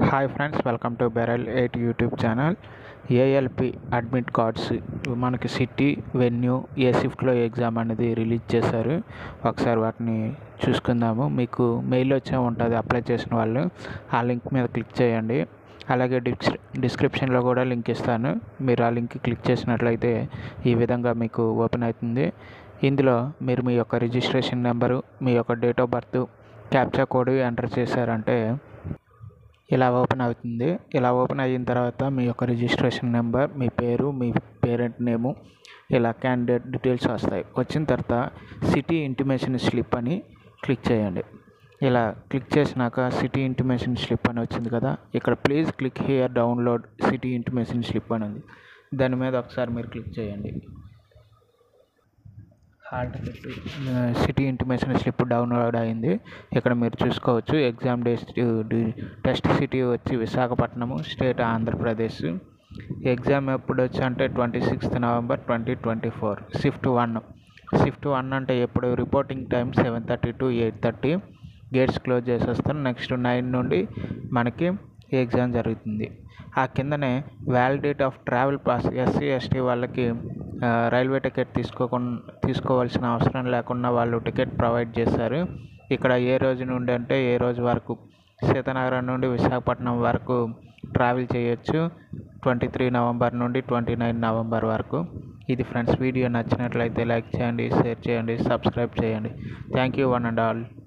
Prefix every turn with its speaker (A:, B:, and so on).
A: hi friends welcome to బెరల్ eight YouTube channel ALP admit cards మనకి city venue ఏ షిఫ్ట్లో ఎగ్జామ్ అనేది రిలీజ్ చేశారు ఒకసారి వాటిని చూసుకుందాము మీకు మెయిల్ వచ్చే ఉంటుంది అప్లై చేసిన వాళ్ళు ఆ లింక్ మీద క్లిక్ చేయండి అలాగే డిస్క్రి డిస్క్రిప్షన్లో కూడా లింక్ ఇస్తాను మీరు ఆ లింక్ క్లిక్ చేసినట్లయితే ఈ విధంగా మీకు ఓపెన్ అవుతుంది ఇందులో మీరు మీ యొక్క రిజిస్ట్రేషన్ నెంబరు మీ యొక్క date of birth captcha code enter చేశారంటే ఇలా ఓపెన్ అవుతుంది ఇలా ఓపెన్ అయిన తర్వాత మీ యొక్క రిజిస్ట్రేషన్ నెంబర్ మీ పేరు మీ పేరెంట్ నేము ఇలా క్యాండిడేట్ డీటెయిల్స్ వస్తాయి వచ్చిన తర్వాత సిటీ ఇంటిమేషన్ స్లిప్ అని క్లిక్ చేయండి ఇలా క్లిక్ చేసినాక సిటీ ఇంటిమేషన్ స్లిప్ అని వచ్చింది కదా ఇక్కడ please click here download city intimation slip అని ఉంది దాని మీద ఒకసారి మీరు క్లిక్ చేయండి హాల్ట్ పెట్టి సిటీ ఇంటిమేషన్ స్లిప్ డౌన్లోడ్ అయింది ఇక్కడ మీరు చూసుకోవచ్చు ఎగ్జామ్ డేస్ టెస్ట్ సిటీ వచ్చి విశాఖపట్నము స్టేట్ ఆంధ్రప్రదేశ్ ఎగ్జామ్ ఎప్పుడు వచ్చి అంటే twenty sixth November twenty twenty four shift one shift one అంటే ఎప్పుడు reporting time seven thirty to eight thirty gates close చేసేస్తాను నెక్స్ట్ నైన్ నుండి మనకి ఎగ్జామ్ జరుగుతుంది ఆ కిందనే validate of travel pass SC ST వాళ్ళకి రైల్వే టికెట్ తీసుకోకుండా తీసుకోవాల్సిన అవసరం లేకుండా వాళ్ళు టికెట్ ప్రొవైడ్ చేశారు ఇక్కడ ఏ రోజు నుండి అంటే ఏ రోజు వరకు సీతానగరం నుండి విశాఖపట్నం వరకు ట్రావెల్ చేయొచ్చు ట్వంటీ త్రీ నవంబర్ నుండి ట్వంటీ నైన్ నవంబర్ వరకు ఇది ఫ్రెండ్స్ వీడియో నచ్చినట్లయితే లైక్ చేయండి షేర్ చేయండి సబ్స్క్రైబ్ చేయండి thank you one and all